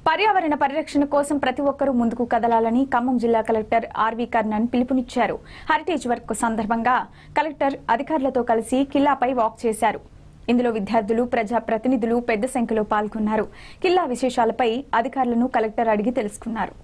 పర్యావరణ పరిరక్షణ కోసం ప్రతి ఒక్కరూ ముందుకు కదలాలని ఖమ్మం జిల్లా కలెక్టర్ ఆర్వి కర్ణన్ పిలుపునిచ్చారు హెరిటేజ్ వర్క్ సందర్భంగా కలెక్టర్ అధికారులతో కలిసి కిల్లాపై వాక్ చేశారు ఇందులో విద్యార్థులు ప్రజా ప్రతినిధులు పెద్ద సంఖ్యలో పాల్గొన్నారు కిల్లా విశేషాలపై అధికారులను కలెక్టర్ అడిగి తెలుసుకున్నారు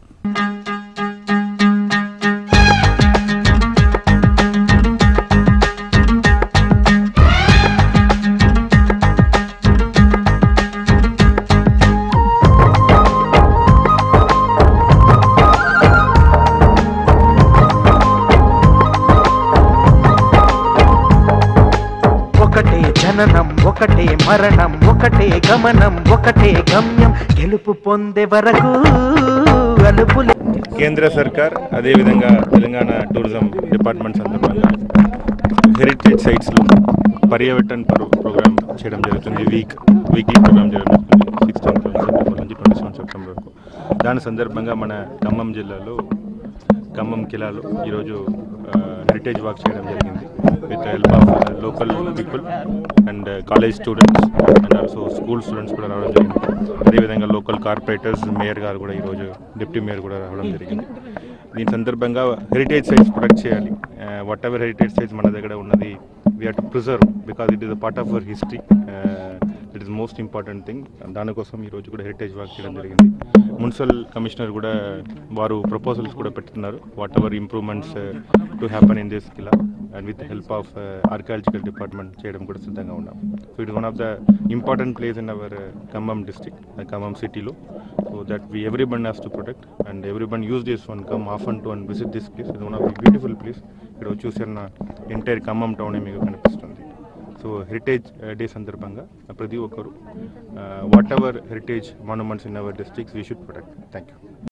ఒకటే జననం ఒకటే మరణం ఒకటే గమనం ఒకటే గమ్యం గెలుపు పొందే వరకు అలుపులే కేంద్ర సర్కార్ అదేవిధంగా తెలంగాణ టూరిజం డిపార్ట్మెంట్ సందర్భంగా హెరిటేజ్ సైట్స్లో పర్యవేటన్ పరు ప్రోగ్రామ్ చేయడం జరుగుతుంది వీక్ వీక్లీ ప్రోగ్రామ్ చేయడం జరుగుతుంది సిక్స్టీన్త్ సెప్టెంబర్ నుంచి ట్వంటీ సెవెన్ సెప్టెంబర్ వరకు దాని సందర్భంగా మన ఖమ్మం జిల్లాలో ఖమ్మం కిలాలో ఈరోజు హెరిటేజ్ వాక్ చేయడం జరిగింది with help of local people and college students and also school students కూడా రావడం జరిగింది అదేవిధంగా లోకల్ కార్పొరేటర్స్ మేయర్ గారు కూడా ఈరోజు డిప్యూటీ మేయర్ కూడా రావడం జరిగింది దీని సందర్భంగా హెరిటేజ్ సైట్స్ ప్రొటెక్ట్ చేయాలి వాట్ ఎవర్ హెరిటేజ్ సైట్స్ మన దగ్గర ఉన్నది we have to preserve because it is a part of our history it is most important thing దానికోసం ఈరోజు కూడా హెరిటేజ్ వాక్ చేయడం జరిగింది మున్సిపల్ కమిషనర్ కూడా వారు ప్రపోజల్స్ కూడా పెట్టుతున్నారు whatever improvements to happen in this కిలా and with help of archaeological department చేయడం కూడా సిద్ధంగా ఉన్నాం so it one of the important place in our Khammam district Khammam సిటీలో so that we every one has to protect and every one use this one come off and to and visit this place ఇది one of the beautiful place ఇక్కడ చూసిన entire Khammam town మీకు కనిపిస్తుంది so heritage day సందర్భంగా ప్రతి ఒక్కరు whatever heritage monuments in our districts we should protect thank you